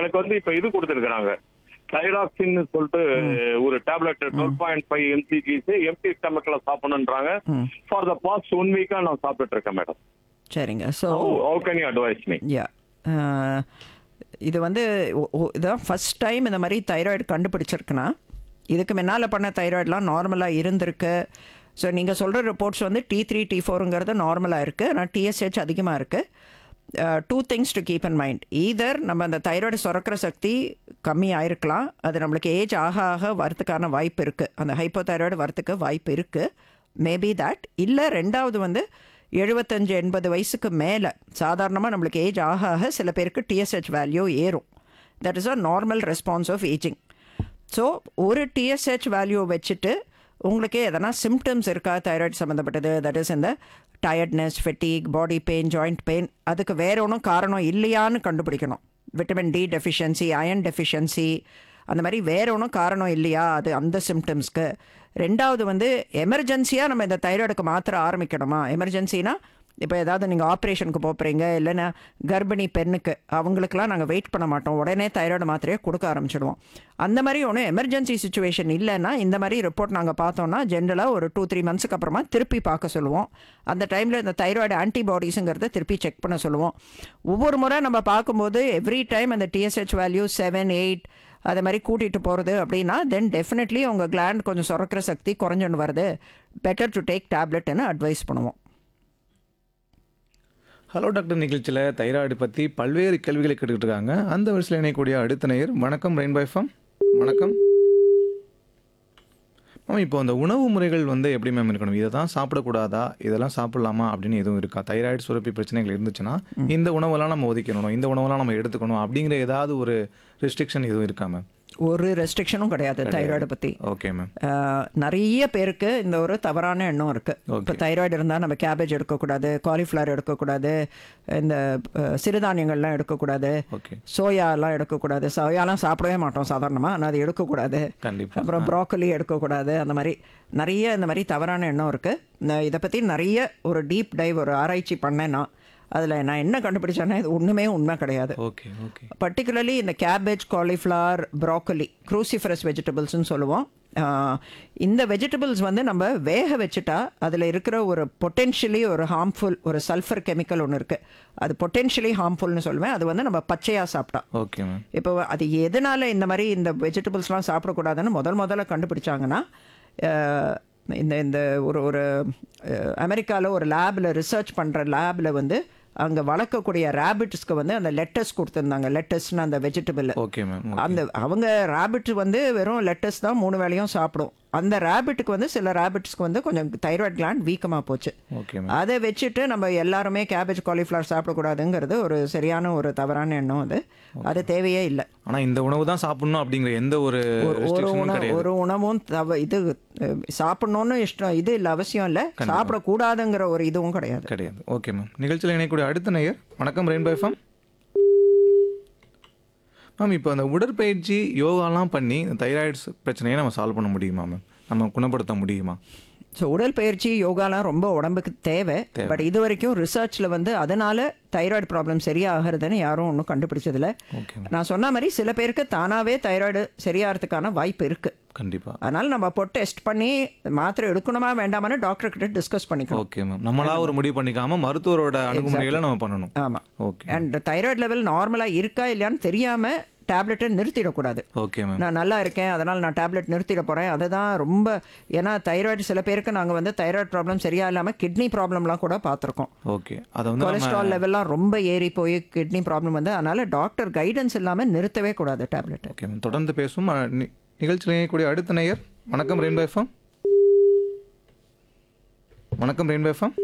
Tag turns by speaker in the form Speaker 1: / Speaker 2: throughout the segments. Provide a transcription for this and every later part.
Speaker 1: எனக்கு வந்து இப்ப இது கொடுத்துருக்காங்க தைராக்சின்னு சொல்லிட்டு ஒரு tablet twelve point five mcgs empty ஸ்டமக்ல சாப்பிடணுன்றாங்க
Speaker 2: ம்.
Speaker 1: ஃபார் த பாஸ்ட் ஒன் வீக்கா நான் சாப்பிட்டுட்டு இருக்கேன் மேடம்
Speaker 2: சரிங்க so
Speaker 1: how can you advise me
Speaker 2: yeah இது வந்து ஒ- ஒ- இதான் ஃபஸ்ட் டைம் இந்த மாதிரி தைராய்டு கண்டுபிடிச்சிருக்குன்னா இதுக்கு முன்னால் பண்ண தைராய்டுலாம் நார்மலாக இருந்திருக்கு ஸோ நீங்கள் சொல்கிற ரிப்போர்ட்ஸ் வந்து டி த்ரீ டி ஃபோருங்கிறது நார்மலாக இருக்குது ஆனால் டிஎஸ்ஹெச் அதிகமாக இருக்குது two things to keep in mind either நம்ம அந்த தைராய்டு சுரக்கிற சக்தி கம்மி ஆயிருக்கலாம் அது நம்மளுக்கு ஏஜ் ஆக ஆக வரத்துக்கான வாய்ப்பு இருக்குது அந்த ஹைப்போ தைராய்டு வரத்துக்கு வாய்ப்பு இருக்குது மேபி தட் இல்லை ரெண்டாவது வந்து எழுபத்தஞ்சு எண்பது வயசுக்கு மேலே சாதாரணமாக நம்மளுக்கு ஏஜ் ஆக ஆக சில பேருக்கு டிஎஸ்ஹெச் வேல்யூ ஏறும் that is a normal response of ageing so ஒரு டிஎஸ்ஹெச் வேல்யூ வச்சுட்டு உங்களுக்கு எதனா சிம்டம்ஸ் இருக்கா தைராய்டு சம்மந்தப்பட்டது தட் இஸ் இந்த tiredness fatigue body pain joint pain அதுக்கு வேற ஒன்றும் காரணம் இல்லையான்னு கண்டுபிடிக்கணும் vitamin D deficiency iron deficiency அந்த மாதிரி வேற ஒன்றும் காரணம் இல்லையா அது அந்த சிம்டம்ஸ்க்கு ரெண்டாவது வந்து எமர்ஜென்சியாக நம்ம இந்த தைராய்டுக்கு மாத்திர ஆரம்பிக்கணுமா எமர்ஜென்சினா இப்போ ஏதாவது நீங்கள் ஆப்ரேஷனுக்கு போகிறீங்க இல்லைன்னா கர்ப்பிணி பெண்ணுக்கு அவங்களுக்குலாம் நாங்கள் வெயிட் பண்ண மாட்டோம் உடனே தைராய்டு மாத்திரையை கொடுக்க ஆரம்பிச்சிடுவோம் அந்த மாதிரி ஒன்றும் எமர்ஜென்சி சுச்சுவேஷன் இல்லைன்னா இந்த மாதிரி ரிப்போர்ட் நாங்கள் பார்த்தோம்னா ஜென்ரலாக ஒரு டூ த்ரீ மந்த்ஸ்க்கு அப்புறமா திருப்பி பார்க்க சொல்லுவோம் அந்த டைமில் இந்த தைராய்டு ஆன்டிபாடிஸுங்கிறத திருப்பி செக் பண்ண சொல்லுவோம் ஒவ்வொரு முறை நம்ம பார்க்கும்போது எவ்ரி டைம் அந்த டிஎஸ்ஹெச் வேல்யூ செவன் எயிட் அதை மாதிரி கூட்டிகிட்டு போகிறது அப்படின்னா தென் டெஃபினெட்லி உங்கள் கிளாண்ட் கொஞ்சம் சுரக்கிற சக்தி குறைஞ்சுன்னு வருது பெட்டர் டு டேக் டேப்லெட்னு அட்வைஸ் பண்ணுவோம்
Speaker 3: ஹலோ டாக்டர் நிகழ்ச்சியில் தைராய்டு பற்றி பல்வேறு கேள்விகளை கேட்டுக்கிட்டு இருக்காங்க அந்த வரிசையில் இணையக்கூடிய அடுத்த நேயர் வணக்கம் ரெயின்பை ஃபார்ம் வணக்கம் மேம் இப்போ அந்த உணவு முறைகள் வந்து எப்படி மேம் இருக்கணும் இதை தான் சாப்பிடக்கூடாதா இதெல்லாம் சாப்பிடலாமா அப்படின்னு எதுவும் இருக்கா தைராய்டு சுரப்பி பிரச்சனைகள் இருந்துச்சுன்னா இந்த உணவெல்லாம் நம்ம ஒதுக்கணும் இந்த உணவெல்லாம் நம்ம எடுத்துக்கணும் அப்படிங்கிற ஏதாவது ஒரு ரெஸ்ட்ரிக்ஷன் எதுவும் இருக்கா மேம்
Speaker 2: ஒரு ரெஸ்ட்ரிக்ஷனும் கிடையாது தைராய்டு பற்றி
Speaker 3: ஓகே மேம்
Speaker 2: நிறைய பேருக்கு இந்த ஒரு தவறான எண்ணம் இருக்குது
Speaker 3: Okay.
Speaker 2: இப்போ தைராய்டு இருந்தால் நம்ம கேபேஜ் எடுக்கக்கூடாது காலிஃப்ளவர் எடுக்கக்கூடாது இந்த அஹ், சிறுதானியங்கள்லாம் எடுக்கக்கூடாது
Speaker 3: ஓகே
Speaker 2: சோயாலாம் எடுக்கக்கூடாது சோயாலாம் சாப்பிடவே மாட்டோம் சாதாரணமாக ஆனால் அது எடுக்கக்கூடாது
Speaker 3: கண்டிப்பாக
Speaker 2: அப்புறம் ப்ராக்கலி எடுக்கக்கூடாது அந்த மாதிரி நிறைய இந்த மாதிரி தவறான எண்ணம் இருக்குது இதை பற்றி நிறைய ஒரு டீப் டைவ் ஒரு ஆராய்ச்சி பண்ணேன்னா அதில் நான் என்ன கண்டுபிடிச்சேன்னா இது ஒன்றுமே உண்மை கிடையாது
Speaker 3: ஓகே ஓகே
Speaker 2: பர்டிகுலர்லி இந்த கேபேஜ் காலிஃப்ளவர் ப்ராக்கலி க்ரூசிஃபரஸ் வெஜிடபிள்ஸ்னு சொல்லுவோம் ஆஹ் இந்த வெஜிடபிள்ஸ் வந்து நம்ம வேக வச்சுட்டா அதில் இருக்கிற ஒரு பொட்டென்ஷியலி ஒரு ஹார்ம்ஃபுல் ஒரு சல்ஃபர் கெமிக்கல் ஒன்று இருக்குது அது பொட்டென்ஷியலி ஹார்ம்ஃபுல்னு சொல்லுவேன் அது வந்து நம்ம பச்சையாக சாப்பிட்டா
Speaker 3: ஓகே மேம்
Speaker 2: இப்போ அது எதனால இந்த மாதிரி இந்த வெஜிடபிள்ஸ்லாம் சாப்பிடக்கூடாதுன்னு முதல் முதல்ல கண்டுபிடிச்சாங்கன்னா அஹ், இந்த இந்த ஒரு ஒரு அமெரிக்காவில் ஒரு லேபில் ரிசர்ச் பண்ணுற லேபில் வந்து அங்கே வளர்க்கக்கூடிய ரேபிட்ஸ்க்கு வந்து அந்த லெட்டஸ் கொடுத்துருந்தாங்க லெட்டஸ்னு அந்த வெஜிடபிள்
Speaker 3: ஓகே மேம்
Speaker 2: அந்த அவங்க ரேபிட் வந்து வெறும் லெட்டஸ் தான் மூணு வேளையும் சாப்பிடும் அந்த ரேபிட்டுக்கு வந்து சில ரேபிட்ஸ்க்கு வந்து கொஞ்சம் தைராய்டு கிளாண்ட் வீக்கமாக போச்சு
Speaker 3: ஓகே மேம்
Speaker 2: அதை வச்சுட்டு நம்ம எல்லாருமே கேபேஜ் காலிஃப்ளவர் சாப்பிடக்கூடாதுங்கிறது ஒரு சரியான ஒரு தவறான எண்ணம் அது அது தேவையே இல்லை
Speaker 3: ஆனால் இந்த உணவு தான் சாப்பிடணும் அப்படிங்கிற எந்த ஒரு
Speaker 2: ஒரு ஒரு
Speaker 3: ரெஸ்ட்ரிக்ஷனும்
Speaker 2: உணவு
Speaker 3: கிடையாது
Speaker 2: ஒரு உணவும் தவ இது அஹ், சாப்பிடணும்னு இஷ்டம் இது இல்லை அவசியம் இல்லை சாப்பிடக்கூடாதுங்கிற ஒரு இதுவும் கிடையாது
Speaker 3: கிடையாது ஓகே மேம் நிகழ்ச்சியில் இணையக்கூடிய அடுத்த நேயர் வணக்கம் ரெயின்பை ஃபார்ம் மேம் இப்போ அந்த உடற்பயிற்சி யோகாலாம் பண்ணி இந்த தைராய்டு பிரச்சனையை நம்ம சால்வ் பண்ண முடியுமா மேம் நம்ம குணப்படுத்த முடியுமா
Speaker 2: ஸோ உடற்பயிற்சி யோகாலாம் ரொம்ப உடம்புக்கு தேவை பட் இது வரைக்கும் ரிசர்ச்சில் வந்து அதனால தைராய்டு ப்ராப்ளம் சரியாகிறதுன்னு யாரும் ஒன்றும் கண்டுபிடிச்சதில்ல
Speaker 3: ஓகே மேம்
Speaker 2: நான் சொன்ன மாதிரி சில பேருக்கு தானாகவே தைராய்டு சரியாகிறதுக்கான வாய்ப்பு இருக்குது
Speaker 3: கண்டிப்பாக
Speaker 2: அதனால் நம்ம இப்போ டெஸ்ட் பண்ணி மாத்திரை எடுக்கணுமா வேண்டாமான்னு டாக்டர் கிட்ட டிஸ்கஸ் பண்ணிக்கணும்
Speaker 3: ஓகே மேம் நம்மளா ஒரு முடிவு பண்ணிக்காம மருத்துவரோட அணுகுமுறைகளை நம்ம பண்ணணும்
Speaker 2: ஆமாம்
Speaker 3: ஓகே
Speaker 2: அண்ட் தைராய்டு லெவல் நார்மலாக இருக்கா இல்லையான்னு தெரியாமல் டேப்லெட்டை நிறுத்திடக்கூடாது
Speaker 3: ஓகே மேம்
Speaker 2: நான் நல்லா இருக்கேன் அதனால் நான் டேப்லெட் நிறுத்திட போகிறேன் அதுதான் ரொம்ப ஏன்னா தைராய்டு சில பேருக்கு நாங்கள் வந்து தைராய்டு ப்ராப்ளம் சரியா இல்லாமல் கிட்னி ப்ராப்ளம்லாம் கூட பார்த்துருக்கோம்
Speaker 3: ஓகே அதை வந்து நம்ம
Speaker 2: கொலஸ்ட்ரால் லெவல்லாம் ரொம்ப ஏறி போய் கிட்னி ப்ராப்ளம் வந்து அதனால் டாக்டர் கைடன்ஸ் இல்லாமல் நிறுத்தவே கூடாது டேப்லெட்
Speaker 3: ஓகே மேம் தொடர்ந்து பேசும் அஹ், நி- நிகழ்ச்சியில் இணையக்கூடிய அடுத்த நேயர் வணக்கம் ரெயின்பை ஃபார்ம் வணக்கம் ரெயின்பை ஃபார்ம்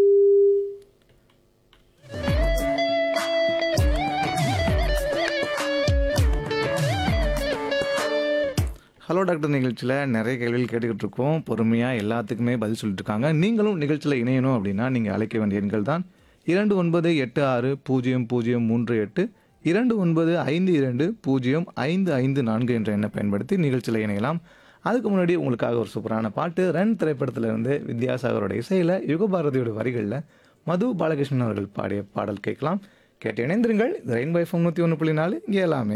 Speaker 3: ஹலோ டாக்டர் நிகழ்ச்சியில் நிறைய கேள்விகள் கேட்டுக்கிட்டு இருக்கோம் பொறுமையாக எல்லாத்துக்குமே பதில் சொல்லிட்டு இருக்காங்க நீங்களும் நிகழ்ச்சியில் இணையணும் அப்படின்னா நீங்கள் அழைக்க வேண்டிய எண்கள் தான் இரண்டு ஒன்பது எட்டு ஆறு பூஜ்ஜியம் பூஜ்ஜியம் மூன்று எட்டு இரண்டு ஒன்பது ஐந்து இரண்டு பூஜ்ஜியம் ஐந்து ஐந்து நான்கு என்ற எண்ணை பயன்படுத்தி நிகழ்ச்சியில் இணையலாம் அதுக்கு முன்னாடி உங்களுக்காக ஒரு சூப்பரான பாட்டு ரன் திரைப்படத்திலிருந்து வித்யாசாகரோட இசையில் யுகபாரதியோட வரிகளில் மது பாலகிருஷ்ணன் அவர்கள் பாடிய பாடல் கேட்கலாம் கேட்டு இணைந்திருங்கள் ரெயின் பை ஃபோன் நூற்றி ஒன்று புள்ளி நாலு இங்கே எல்லாமே